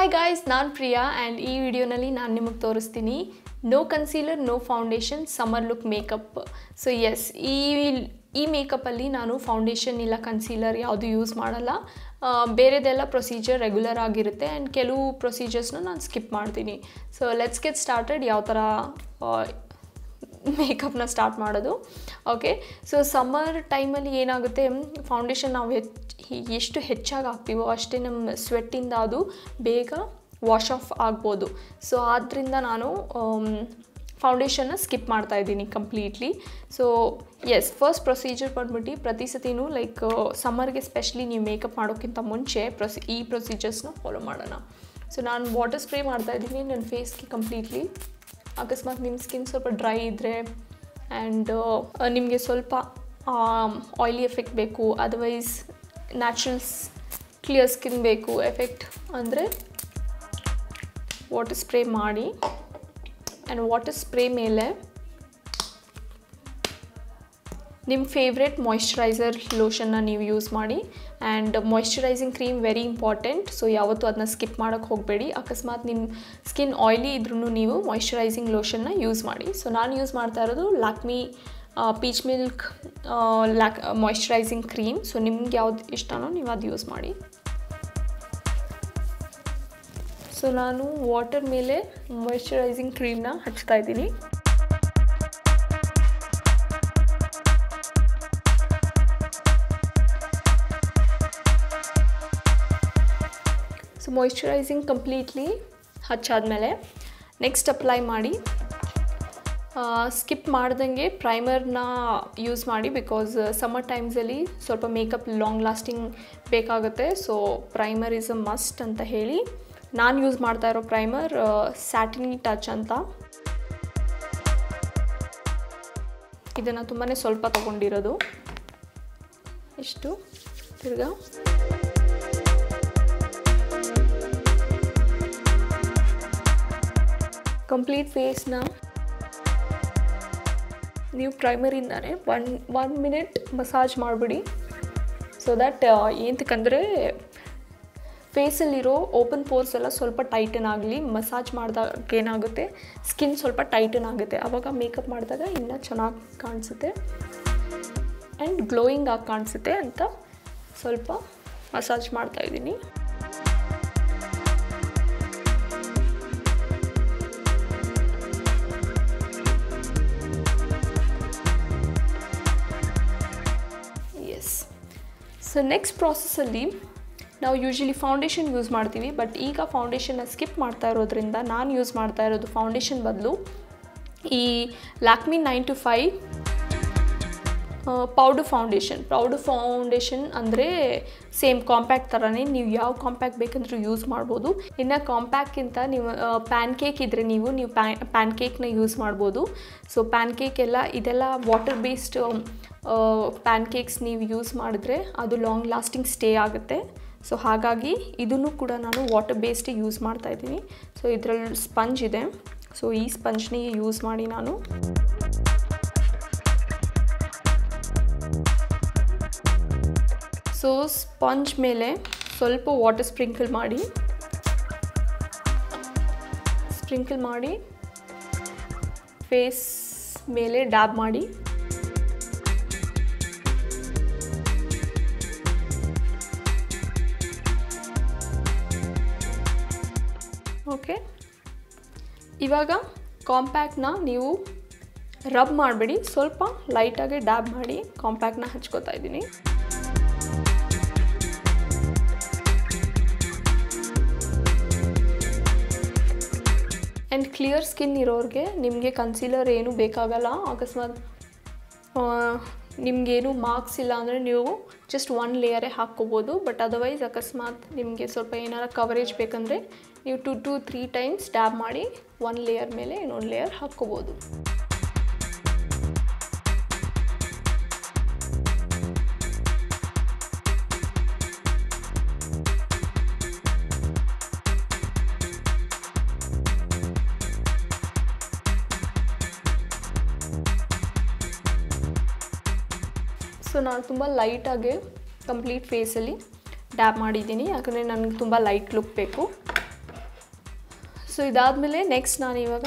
hi guys ನಾನು Priya and ಈ ವಿಡಿಯೋನಲ್ಲಿ ನಾನು ನಿಮಗೆ ತೋರಿಸ್ತೀನಿ no concealer no foundation summer look makeup so yes ಈ ಈ ಮೇಕಪ್ಪಲ್ಲಿ ನಾನು ಫೌಂಡೇಶನ್ ಇಲ್ಲ ಕನ್ಸೀಲರ್ ಯಾವುದು ಯೂಸ್ ಮಾಡಲ್ಲ ಆ, ಬೇರೆದೆಲ್ಲ ಪ್ರೊಸೀಜರ್ ರೆಗ್ಯುಲರ್ ಆಗಿರುತ್ತೆ ಆ್ಯಂಡ್ ಕೆಲವು ಪ್ರೊಸೀಜರ್ಸ್ನ ನಾನು ಸ್ಕಿಪ್ ಮಾಡ್ತೀನಿ ಸೊ ಲೆಟ್ಸ್ ಗೆಟ್ ಸ್ಟಾರ್ಟೆಡ್ ಯಾವ ಥರ ಮೇಕಪ್ನ ಸ್ಟಾರ್ಟ್ ಮಾಡೋದು ಓಕೆ ಸೊ ಸಮ್ಮರ್ ಟೈಮಲ್ಲಿ ಏನಾಗುತ್ತೆ ಫೌಂಡೇಶನ್ ನಾವು ಹೆಚ್ಚು ಎಷ್ಟು ಹೆಚ್ಚಾಗಿ ಹಾಕ್ತೀವೋ ಅಷ್ಟೇ ನಮ್ಮ ಸ್ವೆಟ್ಟಿಂದ ಅದು ಬೇಗ ವಾಶ್ ಆಫ್ ಆಗ್ಬೋದು ಸೊ ಆದ್ದರಿಂದ ನಾನು ಫೌಂಡೇಶನ್ನ ಸ್ಕಿಪ್ ಮಾಡ್ತಾ ಇದ್ದೀನಿ completely so yes first procedure ಬಂದ್ಬಿಟ್ಟು ಪ್ರತಿ ಸತಿನೂ ಲೈಕ್ ಸಮ್ಮರ್ಗೆ ಸ್ಪೆಷಲಿ ನೀವು ಮೇಕಪ್ ಮಾಡೋಕ್ಕಿಂತ ಮುಂಚೆ ಪ್ರೊಸಿ ಈ ಪ್ರೊಸೀಜರ್ಸ್ನ ಫಾಲೋ ಮಾಡೋಣ ಸೊ ನಾನು ವಾಟರ್ ಸ್ಪ್ರೇ ಮಾಡ್ತಾ ಇದ್ದೀನಿ ನನ್ನ ಫೇಸ್ಗೆ ಕಂಪ್ಲೀಟ್ಲಿ ಅಕಸ್ಮಾತ್ ನಿಮ್ಮ ಸ್ಕಿನ್ ಸ್ವಲ್ಪ ಡ್ರೈ ಇದ್ದರೆ ಆ್ಯಂಡ್ ನಿಮಗೆ ಸ್ವಲ್ಪ ಆಯ್ಲಿ ಎಫೆಕ್ಟ್ ಬೇಕು ಅದರ್ವೈಸ್ ನ್ಯಾಚುರಲ್ಸ್ ಕ್ಲಿಯರ್ ಸ್ಕಿನ್ ಬೇಕು ಎಫೆಕ್ಟ್ ಅಂದರೆ ವಾಟರ್ ಸ್ಪ್ರೇ ಮಾಡಿ ಆ್ಯಂಡ್ ವಾಟರ್ ಸ್ಪ್ರೇ ಮೇಲೆ ನಿಮ್ಮ ಫೇವ್ರೆಟ್ ಮಾಯ್ಶ್ಚರೈಸರ್ ಲೋಷನ್ನ ನೀವು ಯೂಸ್ ಮಾಡಿ and moisturising cream very important so ಯಾವತ್ತೂ ಅದನ್ನ ಸ್ಕಿಪ್ ಮಾಡೋಕ್ಕೆ ಹೋಗಬೇಡಿ ಅಕಸ್ಮಾತ್ ನಿಮ್ಮ ಸ್ಕಿನ್ ಆಯ್ಲಿ ಇದ್ರೂ ನೀವು ಮಾಯ್ಶ್ಚರೈಸಿಂಗ್ ಲೋಷನ್ನ ಯೂಸ್ ಮಾಡಿ ಸೊ ನಾನು ಯೂಸ್ ಮಾಡ್ತಾ ಇರೋದು ಲ್ಯಾಕ್ಮಿ ಪೀಚ್ ಮಿಲ್ಕ್ ಲ್ಯಾಕ್ ಮಾಯ್ಶ್ಚರೈಸಿಂಗ್ ಕ್ರೀಮ್ ಸೊ ನಿಮ್ಗೆ ಯಾವ್ದು ಇಷ್ಟನೋ ನೀವು ಅದು ಯೂಸ್ ಮಾಡಿ ಸೊ ನಾನು ವಾಟರ್ ಮೇಲೆ ಮಾಯ್ಶ್ಚರೈಸಿಂಗ್ ಕ್ರೀಮ್ನ ಹಚ್ತಾ ಇದ್ದೀನಿ ಸೊ ಮಾಯ್ಶ್ಚರೈಸಿಂಗ್ ಕಂಪ್ಲೀಟ್ಲಿ ಹಚ್ಚಾದ್ಮೇಲೆ ನೆಕ್ಸ್ಟ್ ಅಪ್ಲೈ ಮಾಡಿ ಸ್ಕಿಪ್ ಮಾಡ್ದಂಗೆ ಪ್ರೈಮರ್ನ ಯೂಸ್ ಮಾಡಿ ಬಿಕಾಸ್ ಸಮ್ಮರ್ ಟೈಮ್ಸಲ್ಲಿ ಸ್ವಲ್ಪ ಮೇಕಪ್ ಲಾಂಗ್ ಲಾಸ್ಟಿಂಗ್ ಬೇಕಾಗುತ್ತೆ so primer is a must ಅಂತ ಹೇಳಿ ನಾನು ಯೂಸ್ ಮಾಡ್ತಾ ಇರೋ ಪ್ರೈಮರ್ ಸ್ಯಾಟಿನಿ ಟಚ್ ಅಂತ ಇದನ್ನು ತುಂಬಾ ಸ್ವಲ್ಪ ತೊಗೊಂಡಿರೋದು ಇಷ್ಟು ತಿರ್ಗಾ ಕಂಪ್ಲೀಟ್ ಫೇಸ್ನ ನೀವು ಪ್ರೈಮರಿಂದಾನೆ ಒನ್ ಒನ್ ಮಿನಿಟ್ ಮಸಾಜ್ ಮಾಡಿಬಿಡಿ ಸೊ ದ್ಯಾಟ್ ಏನಂತಕ್ಕಂದರೆ ಫೇಸಲ್ಲಿರೋ ಓಪನ್ ಪೋರ್ಸ್ ಎಲ್ಲ ಸ್ವಲ್ಪ ಟೈಟನ್ ಆಗಲಿ ಮಸಾಜ್ ಮಾಡಿದಾಗ ಏನಾಗುತ್ತೆ ಸ್ಕಿನ್ ಸ್ವಲ್ಪ ಟೈಟನ್ ಆಗುತ್ತೆ ಆವಾಗ ಮೇಕಪ್ ಮಾಡಿದಾಗ ಇನ್ನೂ ಚೆನ್ನಾಗಿ ಕಾಣಿಸುತ್ತೆ ಆ್ಯಂಡ್ ಗ್ಲೋಯಿಂಗ್ ಆಗಿ ಕಾಣಿಸುತ್ತೆ ಅಂತ ಸ್ವಲ್ಪ ಮಸಾಜ್ ಮಾಡ್ತಾಯಿದ್ದೀನಿ ಎಸ್ ಸೊ ನೆಕ್ಸ್ಟ್ ಪ್ರಾಸೆಸಲ್ಲಿ ನಾವು ಯೂಶ್ವಲಿ ಫೌಂಡೇಶನ್ ಯೂಸ್ ಮಾಡ್ತೀವಿ ಬಟ್ ಈಗ ಫೌಂಡೇಶನ್ನ ಸ್ಕಿಪ್ ಮಾಡ್ತಾ ಇರೋದ್ರಿಂದ ನಾನು ಯೂಸ್ ಮಾಡ್ತಾ ಇರೋದು ಫೌಂಡೇಶನ್ ಬದಲು ಈ Lakme nine to five powder foundation powder foundation ಅಂದರೆ ಸೇಮ್ ಕಾಂಪ್ಯಾಕ್ಟ್ ಥರನೇ ನೀವು ಯಾವ ಕಾಂಪ್ಯಾಕ್ಟ್ ಬೇಕಂದ್ರೂ ಯೂಸ್ ಮಾಡ್ಬೋದು ಇನ್ನು ಕಾಂಪ್ಯಾಕ್ಟ್ಗಿಂತ ನೀವು ಪ್ಯಾನ್ ಕೇಕ್ ಇದ್ದರೆ ನೀವು ನೀವು ಪ್ಯಾನ್ ಪ್ಯಾನ್ ಕೇಕ್ನ ಯೂಸ್ ಮಾಡ್ಬೋದು ಸೊ ಪ್ಯಾನ್ ಕೇಕ್ ಎಲ್ಲ ಇದೆಲ್ಲ ವಾಟರ್ ಬೇಸ್ಡ್ ಪ್ಯಾನ್ ಕೇಕ್ಸ್ ನೀವು ಯೂಸ್ ಮಾಡಿದ್ರೆ ಅದು ಲಾಂಗ್ ಲಾಸ್ಟಿಂಗ್ ಸ್ಟೇ ಆಗುತ್ತೆ ಸೊ ಹಾಗಾಗಿ ಇದನ್ನು ಕೂಡ ನಾನು ವಾಟರ್ ಬೇಸ್ಡ್ ಯೂಸ್ ಮಾಡ್ತಾ ಇದ್ದೀನಿ ಸೊ ಇದರಲ್ಲಿ ಸ್ಪಂಜ್ ಇದೆ ಸೊ ಈ ಸ್ಪಂಜ್ನ ಯೂಸ್ ಮಾಡಿ ನಾನು ಸೊ ಸ್ಪಂಜ್ ಮೇಲೆ ಸ್ವಲ್ಪ ವಾಟರ್ ಸ್ಪ್ರಿಂಕಲ್ ಮಾಡಿ ಸ್ಪ್ರಿಂಕಲ್ ಮಾಡಿ ಫೇಸ್ ಮೇಲೆ ಡ್ಯಾಬ್ ಮಾಡಿ ಓಕೆ ಇವಾಗ ಕಾಂಪ್ಯಾಕ್ಟ್ನ ನೀವು ರಬ್ ಮಾಡಬೇಡಿ ಸ್ವಲ್ಪ ಲೈಟಾಗಿ ಡ್ಯಾಬ್ ಮಾಡಿ ಕಾಂಪ್ಯಾಕ್ಟ್ನ ಹಚ್ಕೋತಾ ಇದ್ದೀನಿ ಆ್ಯಂಡ್ ಕ್ಲಿಯರ್ ಸ್ಕಿನ್ ಇರೋರಿಗೆ ನಿಮಗೆ ಕನ್ಸೀಲರ್ ಏನೂ ಬೇಕಾಗಲ್ಲ ಅಕಸ್ಮಾತ್ ನಿಮಗೇನು ಮಾರ್ಕ್ಸ್ ಇಲ್ಲ ಅಂದರೆ ನೀವು ಜಸ್ಟ್ ಒನ್ ಲೇಯರೇ ಹಾಕ್ಕೋಬೋದು ಬಟ್ ಅದರ್ವೈಸ್ ಅಕಸ್ಮಾತ್ ನಿಮಗೆ ಸ್ವಲ್ಪ ಏನಾರ ಕವರೇಜ್ ಬೇಕಂದರೆ ನೀವು two two three times dab ಮಾಡಿ ಒನ್ ಲೇಯರ್ ಮೇಲೆ ಇನ್ನೊಂದು ಲೇಯರ್ ಹಾಕ್ಕೋಬೋದು ಸೊ ನಾನು ತುಂಬ ಲೈಟಾಗಿ ಕಂಪ್ಲೀಟ್ ಫೇಸಲ್ಲಿ ಡ್ಯಾಬ್ ಮಾಡಿದ್ದೀನಿ ಯಾಕಂದರೆ ನನಗೆ ತುಂಬ ಲೈಟ್ ಲುಕ್ ಬೇಕು ಸೊ ಇದಾದಮೇಲೆ ನೆಕ್ಸ್ಟ್ ನಾನು ಇವಾಗ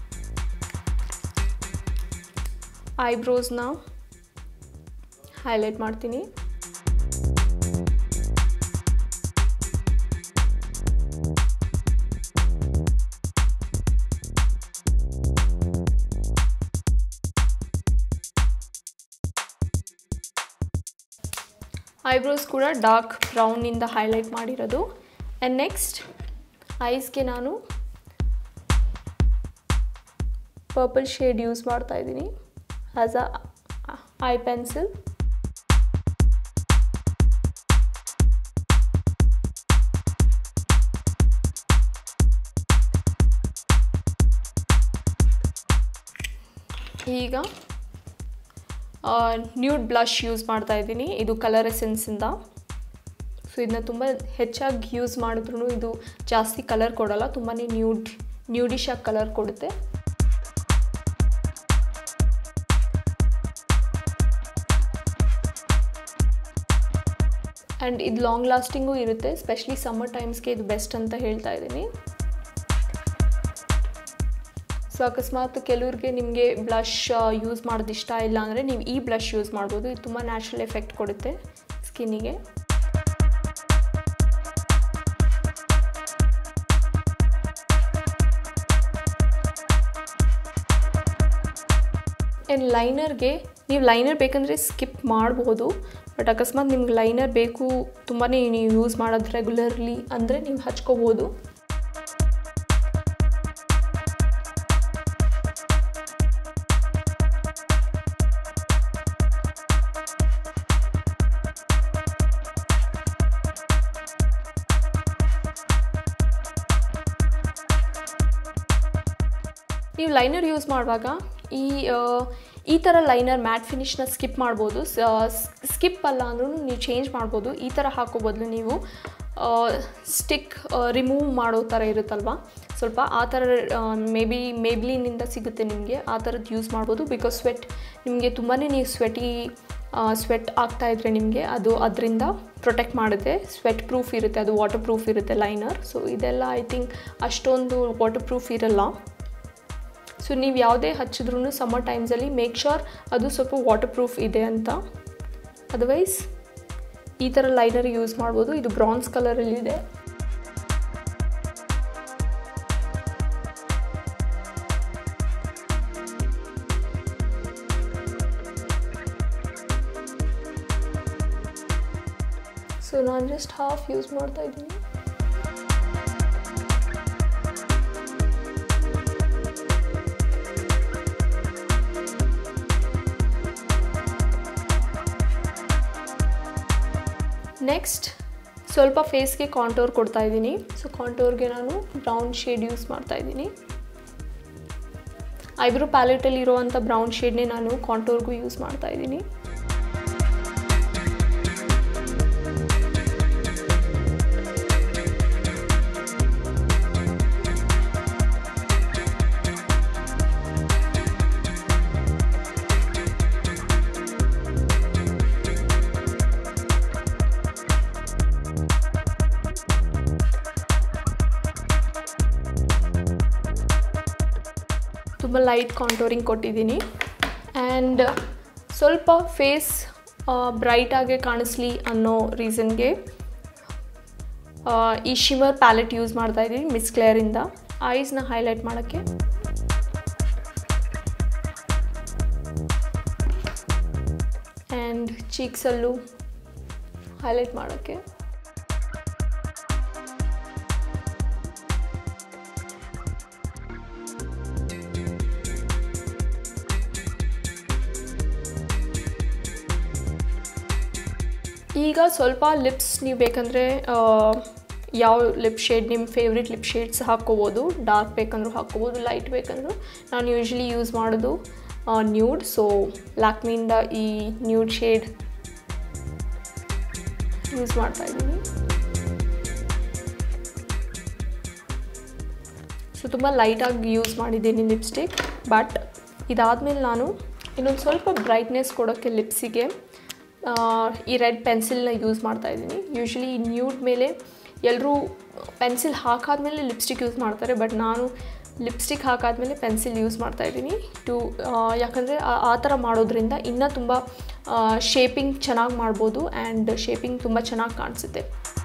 ಐಬ್ರೋಸ್ನ ಹೈಲೈಟ್ ಮಾಡ್ತೀನಿ ಐಬ್ರೋಸ್ ಕೂಡ ಡಾರ್ಕ್ ಬ್ರೌನಿಂದ ಹೈಲೈಟ್ ಮಾಡಿರೋದು ಆ್ಯಂಡ್ ನೆಕ್ಸ್ಟ್ ಐಸ್ಗೆ ನಾನು ಪರ್ಪಲ್ ಶೇಡ್ ಯೂಸ್ ಮಾಡ್ತಾ ಇದ್ದೀನಿ ಆ್ಯಸ್ ಅ ಐ ಪೆನ್ಸಿಲ್ ಈಗ ನ್ಯೂಡ್ ಬ್ಲಷ್ ಯೂಸ್ ಮಾಡ್ತಾ ಇದ್ದೀನಿ ಇದು ಕಲರ್ ಎಸೆನ್ಸಿಂದ ಸೊ ಇದನ್ನ ತುಂಬ ಹೆಚ್ಚಾಗಿ ಯೂಸ್ ಮಾಡಿದ್ರೂ ಇದು ಜಾಸ್ತಿ ಕಲರ್ ಕೊಡಲ್ಲ ತುಂಬಾ ನ್ಯೂಡ್ ನ್ಯೂಡಿಶ್ ಆಗಿ ಕಲರ್ ಕೊಡುತ್ತೆ ಆ್ಯಂಡ್ ಇದು ಲಾಂಗ್ ಲಾಸ್ಟಿಂಗು ಇರುತ್ತೆ ಸ್ಪೆಷಲಿ ಸಮ್ಮರ್ ಟೈಮ್ಸ್ಗೆ ಇದು ಬೆಸ್ಟ್ ಅಂತ ಹೇಳ್ತಾ ಇದ್ದೀನಿ ಸೊ ಅಕಸ್ಮಾತ್ ಕೆಲವ್ರಿಗೆ ನಿಮಗೆ ಬ್ಲಷ್ ಯೂಸ್ ಮಾಡೋದು ಇಷ್ಟ ಇಲ್ಲ ಅಂದರೆ ನೀವು ಈ ಬ್ಲಷ್ ಯೂಸ್ ಮಾಡ್ಬೋದು ಇದು ತುಂಬ ನ್ಯಾಚುರಲ್ ಎಫೆಕ್ಟ್ ಕೊಡುತ್ತೆ ಸ್ಕಿನ್ನಿಗೆ ಆ್ಯಂಡ್ ಲೈನರ್ಗೆ ನೀವು ಲೈನರ್ ಬೇಕಂದರೆ ಸ್ಕಿಪ್ ಮಾಡ್ಬೋದು ಬಟ್ ಅಕಸ್ಮಾತ್ ನಿಮ್ಗೆ ಲೈನರ್ ಬೇಕು ತುಂಬಾ ನೀವು ಯೂಸ್ ಮಾಡೋದು ರೆಗ್ಯುಲರ್ಲಿ ಅಂದರೆ ನೀವು ಹಚ್ಕೋಬೋದು ನೀವು ಲೈನರ್ ಯೂಸ್ ಮಾಡುವಾಗ ಈ ಈ ಥರ ಲೈನರ್ ಮ್ಯಾಟ್ ಫಿನಿಶ್ನ ಸ್ಕಿಪ್ ಮಾಡ್ಬೋದು ಸ್ಕಿಪ್ ಅಲ್ಲ ಅಂದ್ರೂ ನೀವು ಚೇಂಜ್ ಮಾಡ್ಬೋದು ಈ ಥರ ಹಾಕೋ ಬದಲು ನೀವು ಸ್ಟಿಕ್ ರಿಮೂವ್ ಮಾಡೋ ಥರ ಇರುತ್ತಲ್ವ ಸ್ವಲ್ಪ ಆ ಥರ ಮೇ ಬಿ ಮೇಬ್ಲಿನಿಂದ ಸಿಗುತ್ತೆ ನಿಮಗೆ ಆ ಥರದ್ದು ಯೂಸ್ ಮಾಡ್ಬೋದು ಬಿಕಾಸ್ ಸ್ವೆಟ್ ನಿಮಗೆ ತುಂಬಾ ನೀವು ಸ್ವೆಟಿ ಸ್ವೆಟ್ ಆಗ್ತಾಯಿದ್ರೆ ನಿಮಗೆ ಅದು ಅದರಿಂದ ಪ್ರೊಟೆಕ್ಟ್ ಮಾಡುತ್ತೆ ಸ್ವೆಟ್ ಪ್ರೂಫ್ ಇರುತ್ತೆ ಅದು ವಾಟರ್ ಪ್ರೂಫ್ ಇರುತ್ತೆ ಲೈನರ್ ಸೊ ಇದೆಲ್ಲ ಐ ಥಿಂಕ್ ಅಷ್ಟೊಂದು ವಾಟರ್ ಪ್ರೂಫ್ ಇರಲ್ಲ ಸೊ ನೀವು ಯಾವುದೇ ಹಚ್ಚಿದ್ರೂ ಸಮ್ಮರ್ ಟೈಮ್ಸಲ್ಲಿ ಮೇಕ್ ಶೋರ್ ಅದು ಸ್ವಲ್ಪ ವಾಟರ್ ಪ್ರೂಫ್ ಇದೆ ಅಂತ ಅದರ್ವೈಸ್ ಈ ಥರ ಲೈನರ್ ಯೂಸ್ ಮಾಡ್ಬೋದು ಇದು ಬ್ರಾನ್ಸ್ ಕಲರಲ್ಲಿದೆ ಸೊ ನಾನು ಜಸ್ಟ್ ಹಾಫ್ ಯೂಸ್ ಮಾಡ್ತಾ ಇದ್ದೀನಿ ನೆಕ್ಸ್ಟ್ ಸ್ವಲ್ಪ ಫೇಸ್ಗೆ ಕಾಂಟೋರ್ ಕೊಡ್ತಾ ಇದ್ದೀನಿ ಸೊ ಕಾಂಟೋರ್ಗೆ ನಾನು ಬ್ರೌನ್ ಶೇಡ್ ಯೂಸ್ ಮಾಡ್ತಾ ಇದ್ದೀನಿ ಐಬ್ರೋ ಪ್ಯಾಲೆಟಲ್ಲಿ ಇರೋವಂಥ ಬ್ರೌನ್ ಶೇಡ್ನೇ ನಾನು ಕಾಂಟೋರ್ಗೂ ಯೂಸ್ ಮಾಡ್ತಾ ಇದ್ದೀನಿ ತುಂಬ ಲೈಟ್ ಕಾಂಟೋರಿಂಗ್ ಕೊಟ್ಟಿದ್ದೀನಿ ಆ್ಯಂಡ್ ಸ್ವಲ್ಪ ಫೇಸ್ ಬ್ರೈಟಾಗೆ ಕಾಣಿಸ್ಲಿ ಅನ್ನೋ ರೀಸನ್ಗೆ ಈ ಶಿಮರ್ ಪ್ಯಾಲೆಟ್ ಯೂಸ್ ಮಾಡ್ತಾ ಇದ್ದೀನಿ ಮಿಸ್ ಕ್ಲೇರಿಂದ ಐಸ್ನ ಹೈಲೈಟ್ ಮಾಡೋಕ್ಕೆ ಆ್ಯಂಡ್ ಚೀಕ್ಸಲ್ಲೂ ಹೈಲೈಟ್ ಮಾಡೋಕ್ಕೆ ಈಗ ಸ್ವಲ್ಪ ಲಿಪ್ಸ್ ನೀವು ಬೇಕಂದರೆ ಯಾವ ಲಿಪ್ ಶೇಡ್ ನಿಮ್ಮ ಫೇವ್ರೆಟ್ ಲಿಪ್ ಶೇಡ್ಸ್ ಹಾಕ್ಕೋಬೋದು ಡಾರ್ಕ್ ಬೇಕಂದ್ರೂ ಹಾಕ್ಕೋಬೋದು ಲೈಟ್ ಬೇಕಂದ್ರೂ ನಾನು ಯೂಶ್ವಲಿ ಯೂಸ್ ಮಾಡೋದು ನ್ಯೂಡ್ ಸೊ ಲ್ಯಾಕ್ಮಿಯಿಂದ ಈ ನ್ಯೂಡ್ ಶೇಡ್ ಯೂಸ್ ಮಾಡ್ತಾ ಇದ್ದೀನಿ ಸೊ ತುಂಬ ಲೈಟಾಗಿ ಯೂಸ್ ಮಾಡಿದ್ದೀನಿ ಲಿಪ್ಸ್ಟಿಕ್ ಬಟ್ ಇದಾದಮೇಲೆ ನಾನು ಇನ್ನೊಂದು ಸ್ವಲ್ಪ ಬ್ರೈಟ್ನೆಸ್ ಕೊಡೋಕ್ಕೆ ಲಿಪ್ಸಿಗೆ ಈ ರೆಡ್ ಪೆನ್ಸಿಲ್ನ ಯೂಸ್ ಮಾಡ್ತಾ ಇದ್ದೀನಿ ಯೂಶ್ವಲಿ ನ್ಯೂಡ್ ಮೇಲೆ ಎಲ್ಲರೂ ಪೆನ್ಸಿಲ್ ಹಾಕಾದ್ಮೇಲೆ ಲಿಪ್ಸ್ಟಿಕ್ ಯೂಸ್ ಮಾಡ್ತಾರೆ ಬಟ್ ನಾನು ಲಿಪ್ಸ್ಟಿಕ್ ಹಾಕಾದ್ಮೇಲೆ ಪೆನ್ಸಿಲ್ ಯೂಸ್ ಮಾಡ್ತಾ ಇದ್ದೀನಿ ಟು ಯಾಕಂದರೆ ಆ ಥರ ಮಾಡೋದ್ರಿಂದ ಇನ್ನೂ ತುಂಬ ಶೇಪಿಂಗ್ ಚೆನ್ನಾಗಿ ಮಾಡ್ಬೋದು ಆ್ಯಂಡ್ ಶೇಪಿಂಗ್ ತುಂಬ ಚೆನ್ನಾಗಿ ಕಾಣಿಸುತ್ತೆ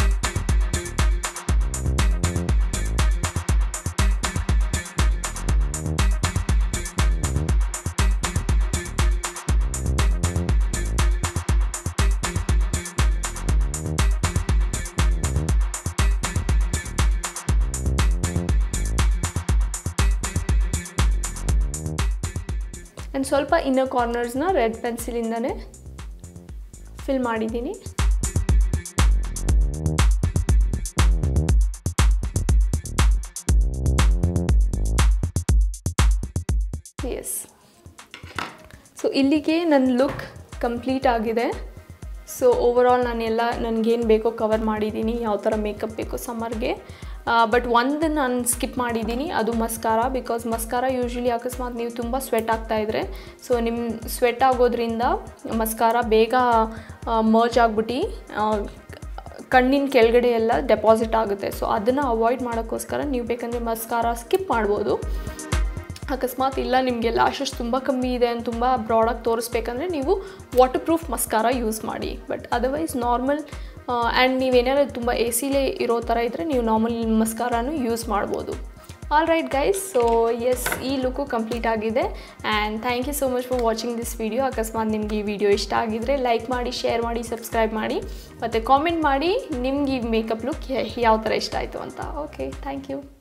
ಆ್ಯಂಡ್ ಸ್ವಲ್ಪ ಇನ್ನರ್ ಕಾರ್ನರ್ಸ್ನ ರೆಡ್ ಪೆನ್ಸಿಲಿಂದನೇ ಫಿಲ್ ಮಾಡಿದ್ದೀನಿ ಎಸ್ ಸೊ ಇಲ್ಲಿಗೆ ನನ್ನ ಲುಕ್ ಕಂಪ್ಲೀಟ್ ಆಗಿದೆ ಸೊ ಓವರಾಲ್ ನಾನೆಲ್ಲ ನನಗೇನು ಬೇಕೋ ಕವರ್ ಮಾಡಿದ್ದೀನಿ ಯಾವ ಥರ ಮೇಕಪ್ ಬೇಕೋ ಸಮ್ಮರ್ಗೆ ಬಟ್ ಒಂದು ನಾನು ಸ್ಕಿಪ್ ಮಾಡಿದ್ದೀನಿ ಅದು ಮಸ್ಕಾರ ಬಿಕಾಸ್ ಮಸ್ಕಾರ ಯೂಶ್ವಲಿ ಅಕಸ್ಮಾತ್ ನೀವು ತುಂಬ ಸ್ವೆಟ್ ಆಗ್ತಾಯಿದ್ರೆ ಸೊ ನಿಮ್ಮ ಸ್ವೆಟ್ ಆಗೋದ್ರಿಂದ ಮಸ್ಕಾರ ಬೇಗ ಮರ್ಜ್ ಆಗಿಬಿಟ್ಟು ಕಣ್ಣಿನ ಕೆಳಗಡೆ ಎಲ್ಲ ಡೆಪಾಸಿಟ್ ಆಗುತ್ತೆ ಸೊ ಅದನ್ನು ಅವಾಯ್ಡ್ ಮಾಡೋಕ್ಕೋಸ್ಕರ ನೀವು ಬೇಕಂದರೆ ಮಸ್ಕಾರ ಸ್ಕಿಪ್ ಮಾಡ್ಬೋದು ಅಕಸ್ಮಾತ್ ಇಲ್ಲ ನಿಮಗೆ ಲ್ಯಾಶಸ್ ತುಂಬ ಕಮ್ಮಿ ಇದೆ ಅಂತ ತುಂಬ ಬ್ರಾಡಾಗಿ ತೋರಿಸ್ಬೇಕಂದ್ರೆ ನೀವು ವಾಟರ್ ಪ್ರೂಫ್ ಮಸ್ಕಾರ ಯೂಸ್ ಮಾಡಿ ಬಟ್ ಅದರ್ವೈಸ್ ನಾರ್ಮಲ್ ಆ್ಯಂಡ್ ನೀವೇನಾದ್ರು ತುಂಬ ಎ ಸಿಲೇ ಇರೋ ಥರ ಇದ್ದರೆ ನೀವು ನಾರ್ಮಲ್ ಮಸ್ಕಾರಾನು ಯೂಸ್ ಮಾಡ್ಬೋದು all right guys so yes ಈ ಲುಕ್ಕು ಕಂಪ್ಲೀಟ್ ಆಗಿದೆ and thank you so much for watching this video ಅಕಸ್ಮಾತ್ ನಿಮಗೆ ಈ ವಿಡಿಯೋ ಇಷ್ಟ ಆಗಿದ್ದರೆ ಲೈಕ್ ಮಾಡಿ ಶೇರ್ ಮಾಡಿ ಸಬ್ಸ್ಕ್ರೈಬ್ ಮಾಡಿ ಮತ್ತು ಕಾಮೆಂಟ್ ಮಾಡಿ ನಿಮ್ಗೆ ಈ ಮೇಕಪ್ ಲುಕ್ ಯಾವ ಥರ ಇಷ್ಟ ಆಯಿತು ಅಂತ ಓಕೆ ಥ್ಯಾಂಕ್ ಯು